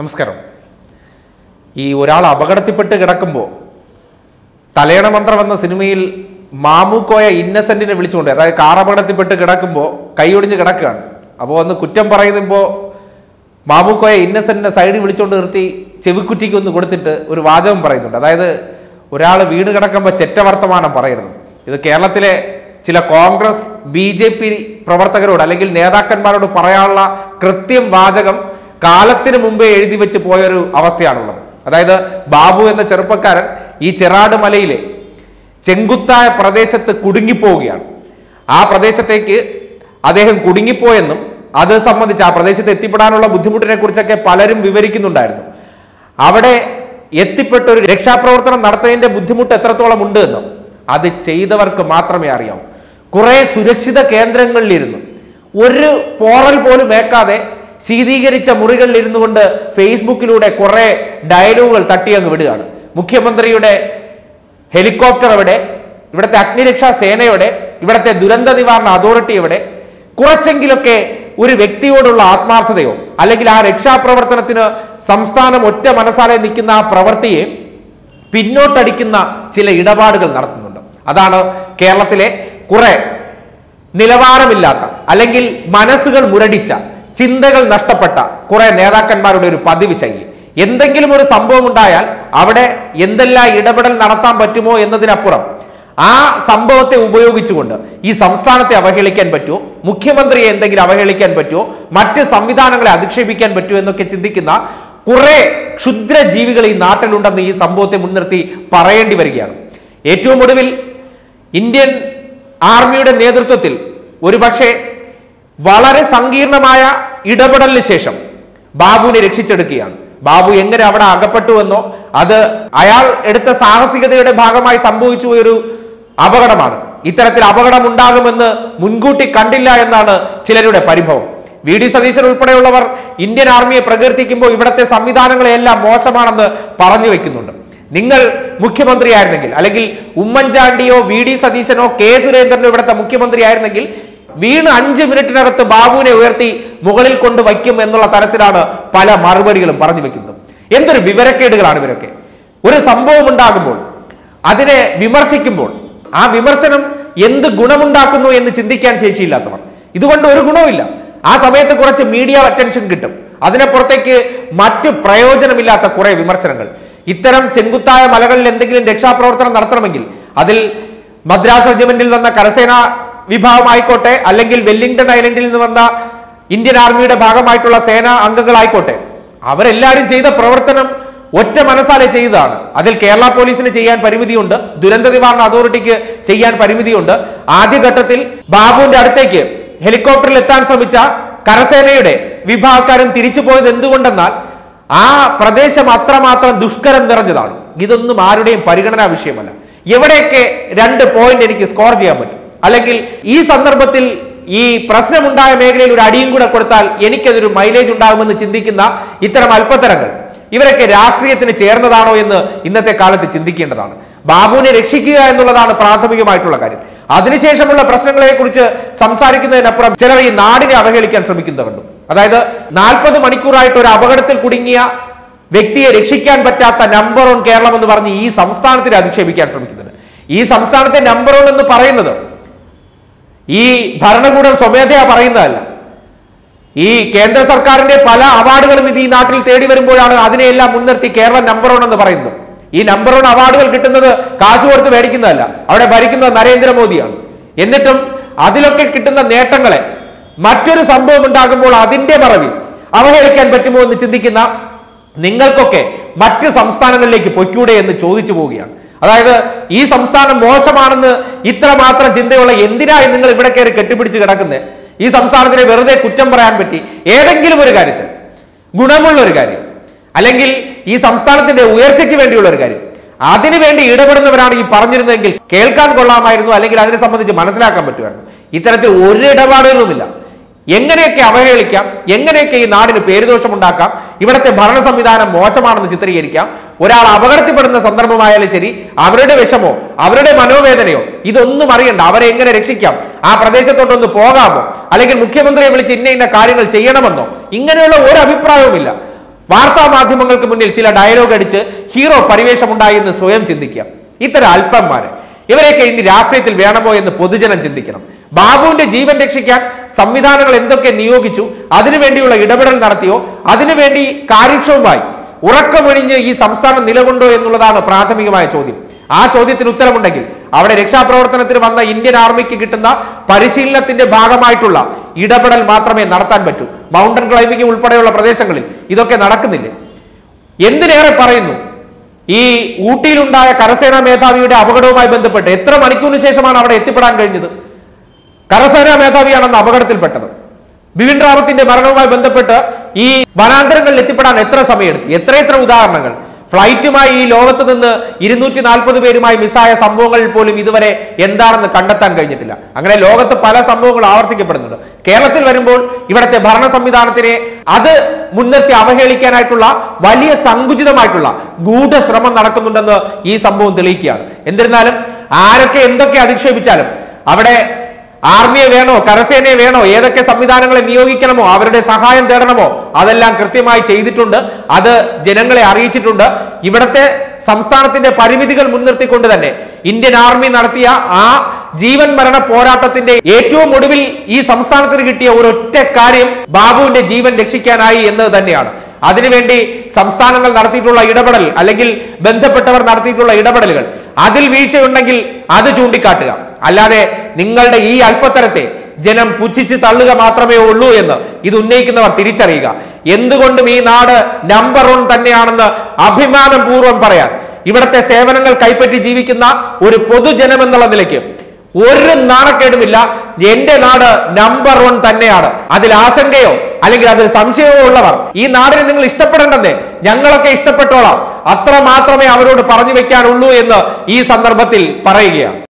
നമസ്കാരം ഈ ഒരാൾ അപകടത്തിൽപ്പെട്ട് കിടക്കുമ്പോൾ തലയണ മന്ത്രം എന്ന സിനിമയിൽ മാമുക്കോയ ഇന്നസെന്റിനെ വിളിച്ചുകൊണ്ട് അതായത് കാർ അപകടത്തിൽപ്പെട്ട് കിടക്കുമ്പോൾ കൈയൊടിഞ്ഞ് കിടക്കുകയാണ് അപ്പോൾ ഒന്ന് കുറ്റം പറയുമ്പോൾ മാമുക്കോയ ഇന്നസെന്റിനെ സൈഡിൽ വിളിച്ചുകൊണ്ട് നിർത്തി ചെവിക്കുറ്റിക്ക് ഒന്ന് കൊടുത്തിട്ട് ഒരു വാചകം പറയുന്നുണ്ട് അതായത് ഒരാൾ വീണ് കിടക്കുമ്പോൾ ചെറ്റവർത്തമാനം പറയരുത് ഇത് കേരളത്തിലെ ചില കോൺഗ്രസ് ബി ജെ പി പ്രവർത്തകരോട് അല്ലെങ്കിൽ നേതാക്കന്മാരോട് പറയാനുള്ള കൃത്യം വാചകം കാലത്തിന് മുമ്പേ എഴുതി വെച്ച് പോയൊരു അവസ്ഥയാണുള്ളത് അതായത് ബാബു എന്ന ചെറുപ്പക്കാരൻ ഈ ചെറാട് മലയിലെ ചെങ്കുത്തായ പ്രദേശത്ത് കുടുങ്ങിപ്പോവുകയാണ് ആ പ്രദേശത്തേക്ക് അദ്ദേഹം കുടുങ്ങിപ്പോയെന്നും അത് സംബന്ധിച്ച് ആ പ്രദേശത്ത് എത്തിപ്പെടാനുള്ള ബുദ്ധിമുട്ടിനെ കുറിച്ചൊക്കെ പലരും വിവരിക്കുന്നുണ്ടായിരുന്നു അവിടെ എത്തിപ്പെട്ട ഒരു രക്ഷാപ്രവർത്തനം നടത്തുന്നതിന്റെ ബുദ്ധിമുട്ട് എത്രത്തോളം ഉണ്ട് എന്നും അത് ചെയ്തവർക്ക് മാത്രമേ അറിയാവൂ കുറെ സുരക്ഷിത കേന്ദ്രങ്ങളിലിരുന്നു ഒരു പോറൽ പോലും ഏക്കാതെ ശീതീകരിച്ച മുറികളിൽ ഇരുന്നു കൊണ്ട് ഫേസ്ബുക്കിലൂടെ കുറെ ഡയലോഗുകൾ തട്ടിയങ്ങ് വിടുകയാണ് മുഖ്യമന്ത്രിയുടെ ഹെലികോപ്റ്റർ എവിടെ ഇവിടുത്തെ അഗ്നിരക്ഷാ സേനയുടെ ഇവിടുത്തെ ദുരന്ത നിവാരണ അതോറിറ്റി എവിടെ കുറച്ചെങ്കിലൊക്കെ ഒരു വ്യക്തിയോടുള്ള ആത്മാർത്ഥതയോ അല്ലെങ്കിൽ ആ രക്ഷാപ്രവർത്തനത്തിന് സംസ്ഥാനം ഒറ്റ മനസ്സാലെ നിൽക്കുന്ന ആ പ്രവൃത്തിയെ പിന്നോട്ടടിക്കുന്ന ചില ഇടപാടുകൾ നടത്തുന്നുണ്ട് അതാണ് കേരളത്തിലെ കുറെ നിലവാരമില്ലാത്ത അല്ലെങ്കിൽ മനസ്സുകൾ മുരടിച്ച ചിന്തകൾ നഷ്ടപ്പെട്ട കുറെ നേതാക്കന്മാരുടെ ഒരു പതിവ് ശൈലി എന്തെങ്കിലും ഒരു സംഭവം ഉണ്ടായാൽ അവിടെ എന്തെല്ലാം ഇടപെടൽ നടത്താൻ പറ്റുമോ എന്നതിനപ്പുറം ആ സംഭവത്തെ ഉപയോഗിച്ചുകൊണ്ട് ഈ സംസ്ഥാനത്തെ അവഹേളിക്കാൻ പറ്റുമോ മുഖ്യമന്ത്രിയെ എന്തെങ്കിലും അവഹേളിക്കാൻ പറ്റുമോ മറ്റ് സംവിധാനങ്ങളെ അധിക്ഷേപിക്കാൻ പറ്റുമോ എന്നൊക്കെ ചിന്തിക്കുന്ന കുറെ ക്ഷുദ്ര ജീവികൾ ഈ നാട്ടിലുണ്ടെന്ന് ഈ സംഭവത്തെ മുൻനിർത്തി പറയേണ്ടി വരികയാണ് ഏറ്റവും ഒടുവിൽ ഇന്ത്യൻ ആർമിയുടെ നേതൃത്വത്തിൽ ഒരുപക്ഷെ വളരെ സങ്കീർണമായ ഇടപെടലിന് ശേഷം ബാബുവിനെ രക്ഷിച്ചെടുക്കുകയാണ് ബാബു എങ്ങനെ അവിടെ അകപ്പെട്ടുവെന്നോ അത് അയാൾ എടുത്ത സാഹസികതയുടെ ഭാഗമായി സംഭവിച്ചു പോയൊരു അപകടമാണ് ഇത്തരത്തിൽ അപകടം ഉണ്ടാകുമെന്ന് മുൻകൂട്ടി കണ്ടില്ല എന്നാണ് ചിലരുടെ പരിഭവം വി ഡി സതീശൻ ഉൾപ്പെടെയുള്ളവർ ഇന്ത്യൻ ആർമിയെ പ്രകീർത്തിക്കുമ്പോൾ ഇവിടുത്തെ സംവിധാനങ്ങളെല്ലാം മോശമാണെന്ന് പറഞ്ഞു വെക്കുന്നുണ്ട് നിങ്ങൾ മുഖ്യമന്ത്രിയായിരുന്നെങ്കിൽ അല്ലെങ്കിൽ ഉമ്മൻചാണ്ടിയോ വി ഡി സതീശനോ കെ സുരേന്ദ്രനോ ഇവിടുത്തെ മുഖ്യമന്ത്രി ആയിരുന്നെങ്കിൽ വീണ് അഞ്ച് മിനിറ്റിനകത്ത് ബാബുവിനെ ഉയർത്തി മുകളിൽ കൊണ്ട് വയ്ക്കും എന്നുള്ള തരത്തിലാണ് പല മറുപടികളും പറഞ്ഞു വെക്കുന്നത് എന്തൊരു വിവരക്കേടുകളാണ് ഇവരൊക്കെ ഒരു സംഭവം ഉണ്ടാകുമ്പോൾ അതിനെ വിമർശിക്കുമ്പോൾ ആ വിമർശനം എന്ത് ഗുണമുണ്ടാക്കുന്നു എന്ന് ചിന്തിക്കാൻ ശേഷിയില്ലാത്തവർ ഇതുകൊണ്ട് ഒരു ഗുണവുമില്ല ആ സമയത്ത് കുറച്ച് മീഡിയ അറ്റൻഷൻ കിട്ടും അതിനപ്പുറത്തേക്ക് മറ്റ് പ്രയോജനമില്ലാത്ത കുറെ വിമർശനങ്ങൾ ഇത്തരം ചെങ്കുത്തായ മലകളിൽ എന്തെങ്കിലും രക്ഷാപ്രവർത്തനം നടത്തണമെങ്കിൽ അതിൽ മദ്രാസ് റെജിമെന്റിൽ വന്ന കരസേന വിഭാഗമായിക്കോട്ടെ അല്ലെങ്കിൽ വെല്ലിംഗ്ടൺ ഐലൻഡിൽ നിന്ന് വന്ന ഇന്ത്യൻ ആർമിയുടെ ഭാഗമായിട്ടുള്ള സേനാ അംഗങ്ങളായിക്കോട്ടെ അവരെല്ലാവരും ചെയ്ത പ്രവർത്തനം ഒറ്റ മനസ്സാലെ ചെയ്തതാണ് അതിൽ കേരള പോലീസിന് ചെയ്യാൻ പരിമിതിയുണ്ട് ദുരന്ത നിവാരണ അതോറിറ്റിക്ക് ചെയ്യാൻ പരിമിതിയുണ്ട് ആദ്യഘട്ടത്തിൽ ബാബുവിന്റെ അടുത്തേക്ക് ഹെലികോപ്റ്ററിൽ എത്താൻ ശ്രമിച്ച കരസേനയുടെ വിഭാഗക്കാരൻ തിരിച്ചു പോയത് എന്തുകൊണ്ടെന്നാൽ ആ പ്രദേശം അത്രമാത്രം ദുഷ്കരം നിറഞ്ഞതാണ് ഇതൊന്നും ആരുടെയും പരിഗണനാ വിഷയമല്ല എവിടെയൊക്കെ രണ്ട് പോയിന്റ് എനിക്ക് സ്കോർ ചെയ്യാൻ പറ്റും അല്ലെങ്കിൽ ഈ സന്ദർഭത്തിൽ ഈ പ്രശ്നമുണ്ടായ മേഖലയിൽ ഒരു അടിയും കൂടെ കൊടുത്താൽ എനിക്കതൊരു മൈലേജ് ഉണ്ടാകുമെന്ന് ചിന്തിക്കുന്ന ഇത്തരം അല്പത്തരങ്ങൾ ഇവരൊക്കെ രാഷ്ട്രീയത്തിന് ചേർന്നതാണോ എന്ന് ഇന്നത്തെ കാലത്ത് ചിന്തിക്കേണ്ടതാണ് ബാബുവിനെ രക്ഷിക്കുക എന്നുള്ളതാണ് പ്രാഥമികമായിട്ടുള്ള കാര്യം അതിനുശേഷമുള്ള പ്രശ്നങ്ങളെ കുറിച്ച് സംസാരിക്കുന്നതിനപ്പുറം ചിലർ ഈ നാടിനെ അവഹേളിക്കാൻ ശ്രമിക്കുന്നവരുണ്ട് അതായത് നാൽപ്പത് മണിക്കൂറായിട്ട് ഒരു അപകടത്തിൽ കുടുങ്ങിയ വ്യക്തിയെ രക്ഷിക്കാൻ പറ്റാത്ത നമ്പർ ഓൺ കേരളം എന്ന് പറഞ്ഞ് ഈ സംസ്ഥാനത്തിനെ അധിക്ഷേപിക്കാൻ ശ്രമിക്കുന്നുണ്ട് ഈ സംസ്ഥാനത്തെ നമ്പർ ഓൺ എന്ന് പറയുന്നത് ഈ ഭരണകൂടം സ്വമേധയാ പറയുന്നതല്ല ഈ കേന്ദ്ര സർക്കാരിന്റെ പല അവാർഡുകളും ഇത് ഈ നാട്ടിൽ തേടി വരുമ്പോഴാണ് അതിനെയെല്ലാം മുൻനിർത്തി കേരളം നമ്പർ വൺ എന്ന് പറയുന്നത് ഈ നമ്പർ വൺ അവാർഡുകൾ കിട്ടുന്നത് കാശ് കൊടുത്ത് മേടിക്കുന്നതല്ല അവിടെ ഭരിക്കുന്നത് നരേന്ദ്രമോദിയാണ് എന്നിട്ടും അതിലൊക്കെ കിട്ടുന്ന നേട്ടങ്ങളെ മറ്റൊരു സംഭവം ഉണ്ടാകുമ്പോൾ അതിന്റെ മറവിൽ അവഹേളിക്കാൻ പറ്റുമോ എന്ന് ചിന്തിക്കുന്ന നിങ്ങൾക്കൊക്കെ മറ്റ് സംസ്ഥാനങ്ങളിലേക്ക് പൊയ്ക്കൂടെ എന്ന് ചോദിച്ചു പോവുകയാണ് അതായത് ഈ സംസ്ഥാനം മോശമാണെന്ന് ഇത്രമാത്രം ചിന്തയുള്ള എന്തിനായി നിങ്ങൾ ഇവിടെ കയറി കെട്ടിപ്പിടിച്ച് കിടക്കുന്നത് ഈ സംസ്ഥാനത്തിനെ വെറുതെ കുറ്റം പറയാൻ പറ്റി ഏതെങ്കിലും ഒരു കാര്യത്തിൽ ഗുണമുള്ള ഒരു കാര്യം അല്ലെങ്കിൽ ഈ സംസ്ഥാനത്തിന്റെ ഉയർച്ചയ്ക്ക് വേണ്ടിയുള്ള ഒരു കാര്യം അതിനു വേണ്ടി ഇടപെടുന്നവരാണ് ഈ പറഞ്ഞിരുന്നതെങ്കിൽ കേൾക്കാൻ കൊള്ളാമായിരുന്നു അല്ലെങ്കിൽ അതിനെ സംബന്ധിച്ച് മനസ്സിലാക്കാൻ പറ്റുമായിരുന്നു ഇത്തരത്തിൽ ഒരു ഇടപാടുകളുമില്ല എങ്ങനെയൊക്കെ അവഹേളിക്കാം എങ്ങനെയൊക്കെ ഈ നാടിന് പേരുദോഷമുണ്ടാക്കാം ഇവിടുത്തെ ഭരണ സംവിധാനം മോശമാണെന്ന് ചിത്രീകരിക്കാം ഒരാൾ അപകടത്തിൽപ്പെടുന്ന സന്ദർഭമായാലും ശരി അവരുടെ വിഷമോ അവരുടെ മനോവേദനയോ ഇതൊന്നും അറിയണ്ട അവരെ എങ്ങനെ രക്ഷിക്കാം ആ പ്രദേശത്തോട്ടൊന്ന് പോകാമോ അല്ലെങ്കിൽ മുഖ്യമന്ത്രിയെ വിളിച്ച് ഇന്ന ഇന്ന കാര്യങ്ങൾ ചെയ്യണമെന്നോ ഇങ്ങനെയുള്ള ഒരു അഭിപ്രായവുമില്ല വാർത്താ മാധ്യമങ്ങൾക്ക് മുന്നിൽ ചില ഡയലോഗ് അടിച്ച് ഹീറോ പരിവേഷമുണ്ടായി എന്ന് സ്വയം ചിന്തിക്കുക ഇത്തരം അല്പന്മാരെ ഇവരെയൊക്കെ ഇനി രാഷ്ട്രീയത്തിൽ വേണമോ എന്ന് പൊതുജനം ചിന്തിക്കണം ബാബുവിന്റെ ജീവൻ രക്ഷിക്കാൻ സംവിധാനങ്ങൾ എന്തൊക്കെ നിയോഗിച്ചു അതിനുവേണ്ടിയുള്ള ഇടപെടൽ നടത്തിയോ അതിനുവേണ്ടി കാര്യക്ഷമമായി ഉറക്കമൊഴിഞ്ഞ് ഈ സംസ്ഥാനം നിലകൊണ്ടോ എന്നുള്ളതാണ് പ്രാഥമികമായ ചോദ്യം ആ ചോദ്യത്തിന് ഉത്തരമുണ്ടെങ്കിൽ അവിടെ രക്ഷാപ്രവർത്തനത്തിന് വന്ന ഇന്ത്യൻ ആർമിക്ക് കിട്ടുന്ന പരിശീലനത്തിന്റെ ഭാഗമായിട്ടുള്ള ഇടപെടൽ മാത്രമേ നടത്താൻ പറ്റൂ മൗണ്ടൻ ക്ലൈംബിംഗ് ഉൾപ്പെടെയുള്ള പ്രദേശങ്ങളിൽ ഇതൊക്കെ നടക്കുന്നില്ലേ എന്തിനേറെ പറയുന്നു ഈ ഊട്ടിയിലുണ്ടായ കരസേനാ മേധാവിയുടെ അപകടവുമായി ബന്ധപ്പെട്ട് എത്ര മണിക്കൂറിന് ശേഷമാണ് അവിടെ എത്തിപ്പെടാൻ കഴിഞ്ഞത് കരസേനാ മേധാവിയാണെന്ന് അപകടത്തിൽപ്പെട്ടത് ബിപിൻ റാവത്തിന്റെ മരണവുമായി ബന്ധപ്പെട്ട് ഈ വനാന്തരങ്ങളിൽ എത്തിപ്പെടാൻ എത്ര സമയമെടുത്തു എത്രയെത്ര ഉദാഹരണങ്ങൾ ഫ്ലൈറ്റുമായി ഈ ലോകത്ത് നിന്ന് ഇരുന്നൂറ്റി നാൽപ്പത് പേരുമായി മിസ്സായ സംഭവങ്ങളിൽ പോലും ഇതുവരെ എന്താണെന്ന് കണ്ടെത്താൻ കഴിഞ്ഞിട്ടില്ല അങ്ങനെ ലോകത്ത് പല സംഭവങ്ങൾ ആവർത്തിക്കപ്പെടുന്നുണ്ട് കേരളത്തിൽ വരുമ്പോൾ ഇവിടുത്തെ ഭരണ സംവിധാനത്തിനെ അത് മുൻനിർത്തി അവഹേളിക്കാനായിട്ടുള്ള വലിയ സങ്കുചിതമായിട്ടുള്ള ഗൂഢശ്രമം നടക്കുന്നുണ്ടെന്ന് ഈ സംഭവം തെളിയിക്കുകയാണ് എന്നിരുന്നാലും ആരൊക്കെ എന്തൊക്കെ അധിക്ഷേപിച്ചാലും അവിടെ ആർമിയെ വേണോ കരസേനയെ വേണോ ഏതൊക്കെ സംവിധാനങ്ങളെ നിയോഗിക്കണമോ അവരുടെ സഹായം തേടണമോ അതെല്ലാം കൃത്യമായി ചെയ്തിട്ടുണ്ട് അത് ജനങ്ങളെ അറിയിച്ചിട്ടുണ്ട് ഇവിടത്തെ സംസ്ഥാനത്തിന്റെ പരിമിതികൾ മുൻനിർത്തിക്കൊണ്ട് തന്നെ ഇന്ത്യൻ ആർമി നടത്തിയ ആ ജീവൻ മരണ പോരാട്ടത്തിന്റെ ഏറ്റവും ഒടുവിൽ ഈ സംസ്ഥാനത്തിന് കിട്ടിയ ഒരൊറ്റ കാര്യം ബാബുവിന്റെ ജീവൻ രക്ഷിക്കാനായി എന്നത് തന്നെയാണ് അതിനുവേണ്ടി സംസ്ഥാനങ്ങൾ നടത്തിയിട്ടുള്ള ഇടപെടൽ അല്ലെങ്കിൽ ബന്ധപ്പെട്ടവർ നടത്തിയിട്ടുള്ള ഇടപെടലുകൾ അതിൽ വീഴ്ചയുണ്ടെങ്കിൽ അത് ചൂണ്ടിക്കാട്ടുക അല്ലാതെ നിങ്ങളുടെ ഈ അല്പത്തരത്തെ ജനം പുച്ഛിച്ച് തള്ളുക മാത്രമേ ഉള്ളൂ എന്ന് ഇത് ഉന്നയിക്കുന്നവർ തിരിച്ചറിയുക എന്തുകൊണ്ടും ഈ നാട് നമ്പർ വൺ തന്നെയാണെന്ന് അഭിമാനം പൂർവ്വം പറയാൻ ഇവിടുത്തെ സേവനങ്ങൾ കൈപ്പറ്റി ജീവിക്കുന്ന ഒരു പൊതുജനം എന്നുള്ള നിലയ്ക്ക് ഒരു നാണക്കേടുമില്ല എന്റെ നാട് നമ്പർ വൺ തന്നെയാണ് അതിൽ ആശങ്കയോ അല്ലെങ്കിൽ അതിൽ സംശയമോ ഉള്ളവർ ഈ നാടിനെ നിങ്ങൾ ഇഷ്ടപ്പെടേണ്ടതേ ഞങ്ങളൊക്കെ ഇഷ്ടപ്പെട്ടോളാം അത്ര മാത്രമേ അവരോട് പറഞ്ഞു വെക്കാനുള്ളൂ എന്ന് ഈ സന്ദർഭത്തിൽ പറയുകയാണ്